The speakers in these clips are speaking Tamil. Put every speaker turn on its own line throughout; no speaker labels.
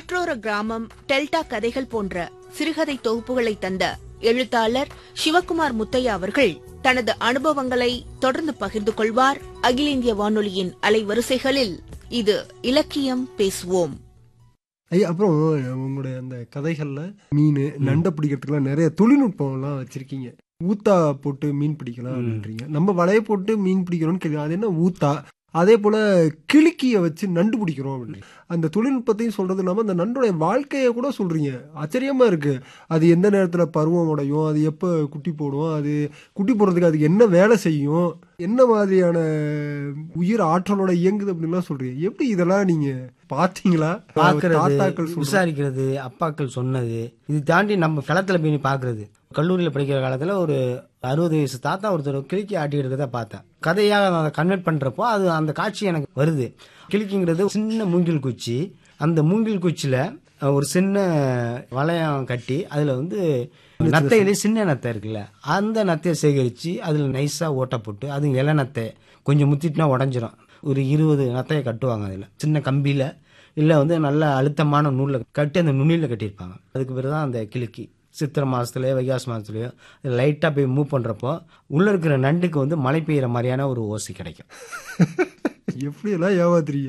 காற்றோர கிராமம் டெல்டா கதைகள் போன்ற சிறுகதை தொகுப்புகளை தந்த எழுத்தாளர் சிவகுமார் முத்தையா அவர்கள் தனது அனுபவங்களை தொடர்ந்து பகிர்ந்து கொள்வார் அகில இந்திய வானொலியின் அலைவரிசைகளில் இது இலக்கியம் பேசுவோம்
ஐயா அப்புறம் உங்களுடைய அந்த கதைகள்ல மீன் நண்டை பிடிக்கிறதுக்குலாம் நிறைய தொழில்நுட்பம் எல்லாம் வச்சிருக்கீங்க ஊத்தா போட்டு மீன் பிடிக்கலாம் அப்படின்றீங்க நம்ம வலைய போட்டு மீன் பிடிக்கிறோம்னு கேள்வி அது என்ன ஊத்தா அதே போல கிளிக்கிய வச்சு நண்டு பிடிக்கிறோம் அப்படின்னு அந்த தொழில்நுட்பத்தையும் சொல்றது இல்லாம அந்த நண்டுடைய வாழ்க்கையை கூட சொல்றீங்க ஆச்சரியமா இருக்கு அது எந்த நேரத்துல பருவம் உடையும் அது எப்ப குட்டி போடும் அது குட்டி போடுறதுக்கு அதுக்கு என்ன வேலை செய்யும் என்ன மாதிரியான உயிர் ஆற்றலோட இயங்குது அப்படின்லாம் சொல்றீங்க எப்படி இதெல்லாம் நீங்க பாத்தீங்களா
பாக்குறது
தாத்தாக்கள் சொல்றது
விசாரிக்கிறது அப்பாக்கள் சொன்னது இது தாண்டி நம்ம களத்துல போய் பாக்குறது கல்லூரியில படிக்கிற காலத்துல ஒரு அறுபது வயசு தாத்தா ஒருத்தர் கிளிக்கி ஆட்டி இருக்கிறத பார்த்தேன் கதையா அதை கன்வெர்ட் பண்றப்போ அது அந்த காட்சி எனக்கு வருது கிளிக்கிங்கிறது சின்ன மூங்கில் குச்சி அந்த மூங்கில் குச்சியில ஒரு சின்ன வளையம் கட்டி அதுல வந்து நத்தையிலே சின்ன நத்தை இருக்குல்ல அந்த நத்தையை சேகரிச்சு அதுல நைஸா ஓட்ட போட்டு அது இலை நத்தை கொஞ்சம் முத்திட்டுனா உடஞ்சிரும் ஒரு இருபது நத்தையை கட்டுவாங்க அதில் சின்ன கம்பியில் இல்லை வந்து நல்ல அழுத்தமான நூலில் கட்டி அந்த நுனியில் கட்டியிருப்பாங்க அதுக்கு பிறகு தான் அந்த கிளிக்கி சித்திரை மாதத்துலையோ வைகாசி மாதத்துலையோ லைட்டாக போய் மூவ் பண்ணுறப்போ உள்ளே இருக்கிற நண்டுக்கு வந்து மழை பெய்கிற மாதிரியான ஒரு ஓசை கிடைக்கும்
எப்படி எல்லாம் ஏமாத்துறீங்க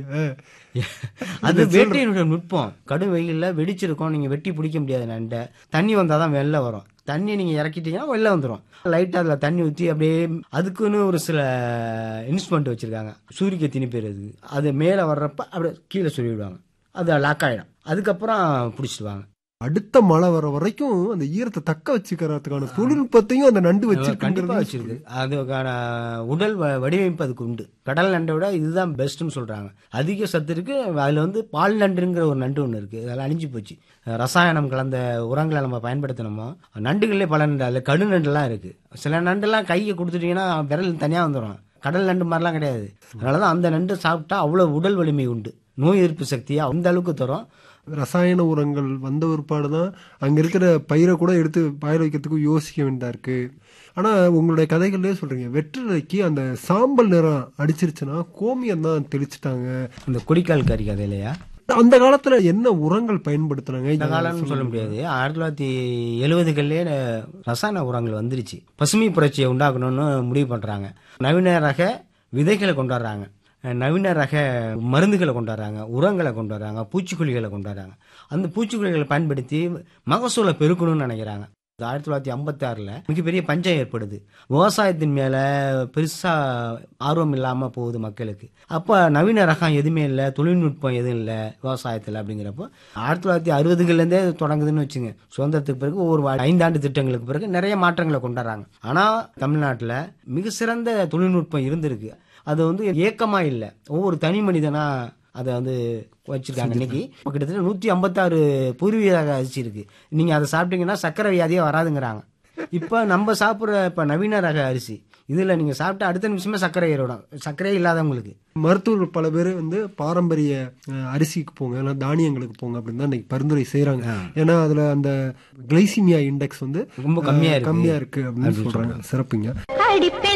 அது வேட்டையினுடைய நுட்பம் கடும் வெயிலில் வெடிச்சிருக்கும் நீங்கள் வெட்டி பிடிக்க முடியாது நண்டை தண்ணி வந்தால் தான் வெளில வரும் தண்ணி நீங்கள் இறக்கிட்டீங்கன்னா வெளில வந்துடும் லைட்டாக அதில் தண்ணி ஊற்றி அப்படியே அதுக்குன்னு ஒரு சில இன்ஸ்ட்ருமெண்ட் வச்சுருக்காங்க சூரிய திணி பேர் அது அது மேலே வர்றப்ப அப்படியே கீழே சொல்லிவிடுவாங்க அது லாக் ஆகிடும் அதுக்கப்புறம் பிடிச்சிடுவாங்க
அடுத்த மழை வர வரைக்கும் அந்த ஈரத்தை தக்க வச்சுக்கிறதுக்கான தொழில்நுட்பத்தையும் அந்த நண்டு
கண்டிப்பா
வச்சிருக்காங்க
வச்சிருக்கு அதுக்கான உடல் வ- வடிவமைப்பு அதுக்கு உண்டு கடல் நண்டை விட இதுதான் பெஸ்ட்னு சொல்றாங்க அதிக சத்து இருக்கு அதுல வந்து பால் நண்டுங்கிற ஒரு நண்டு ஒன்று இருக்கு அதெல்லாம் அழிஞ்சு போச்சு ரசாயனம் கலந்த உரங்களை நம்ம பயன்படுத்தினோமோ நண்டுகளே பல நண்டு அதில் கடு நண்டுலாம் இருக்கு சில நண்டுலாம் கையை கொடுத்துட்டீங்கன்னா விரல் தனியா வந்துடும் கடல் நண்டு மாதிரிலாம் கிடையாது அதனாலதான் அந்த நண்டு சாப்பிட்டா அவ்வளவு உடல் வலிமை உண்டு நோய் எதிர்ப்பு சக்தியை அந்த அளவுக்கு தரும்
ரசாயன உரங்கள் வந்த ஒருபாடு தான் அங்க இருக்கிற பயிரை கூட எடுத்து பாய வைக்கிறதுக்கு யோசிக்க வேண்டியதா இருக்கு ஆனா உங்களுடைய கதைகள்லயே சொல்றீங்க வெற்றிலைக்கு அந்த சாம்பல் நிறம் அடிச்சிருச்சுன்னா கோமியம் தான் தெளிச்சிட்டாங்க
அந்த கொடிக்கால் கறி கதை இல்லையா
அந்த காலத்துல என்ன உரங்கள் பயன்படுத்துனாங்க
இந்த காலம்னு சொல்ல முடியாது ஆயிரத்தி தொள்ளாயிரத்தி எழுபதுகள்லேயே ரசாயன உரங்கள் வந்துருச்சு பசுமை புரட்சியை உண்டாக்கணும்னு முடிவு பண்றாங்க நவீன ரக விதைகளை கொண்டாடுறாங்க நவீன ரக மருந்துகளை கொண்டாடுறாங்க உரங்களை கொண்டாடுறாங்க பூச்சிக்கொல்லிகளை கொண்டாடுறாங்க அந்த பூச்சிக்கொல்லிகளை பயன்படுத்தி மகசூலை பெருக்கணும்னு நினைக்கிறாங்க ஆயிரத்தி தொள்ளாயிரத்தி ஐம்பத்தி ஆறுல மிகப்பெரிய பஞ்சம் ஏற்படுது விவசாயத்தின் மேல பெருசா ஆர்வம் இல்லாம போகுது மக்களுக்கு அப்ப நவீன ரகம் எதுவுமே இல்லை தொழில்நுட்பம் எதுவும் இல்லை விவசாயத்துல அப்படிங்கிறப்போ ஆயிரத்தி தொள்ளாயிரத்தி அறுபதுகள்ல இருந்தே தொடங்குதுன்னு வச்சுங்க சுதந்திரத்துக்கு பிறகு ஒவ்வொரு வா- ஐந்தாண்டு திட்டங்களுக்கு பிறகு நிறைய மாற்றங்களை கொண்டாடுறாங்க ஆனா தமிழ்நாட்டுல மிக சிறந்த தொழில்நுட்பம் இருந்திருக்கு அது வந்து ஏக்கமா இல்லை ஒவ்வொரு தனி மனிதனா அதை வந்து வச்சிருக்காங்க இன்னைக்கு இப்ப கிட்டத்தட்ட நூத்தி ஐம்பத்தாறு பூர்வீக அரிசி இருக்கு நீங்க அதை சாப்பிட்டீங்கன்னா சக்கரை வியாதியே வராதுங்கிறாங்க இப்ப நம்ம சாப்பிடுற இப்ப நவீன ரக அரிசி இதுல நீங்க சாப்பிட்டா அடுத்த நிமிஷமே சர்க்கரை ஏறிடும் சர்க்கரையே இல்லாதவங்களுக்கு
மருத்துவர்கள் பல பேர் வந்து பாரம்பரிய அஹ், அரிசிக்கு போங்க இல்லை தானியங்களுக்கு போங்க அப்படின்னு தான் இன்னைக்கு பரிந்துரை செய்றாங்க ஏன்னா அதுல அந்த கிளைசிமியா இண்டெக்ஸ் வந்து
ரொம்ப கம்மியா இருக்கு
கம்மியா இருக்கு அப்படின்னு சொல்றாங்க சிறப்புங்க
அடிப்பெண்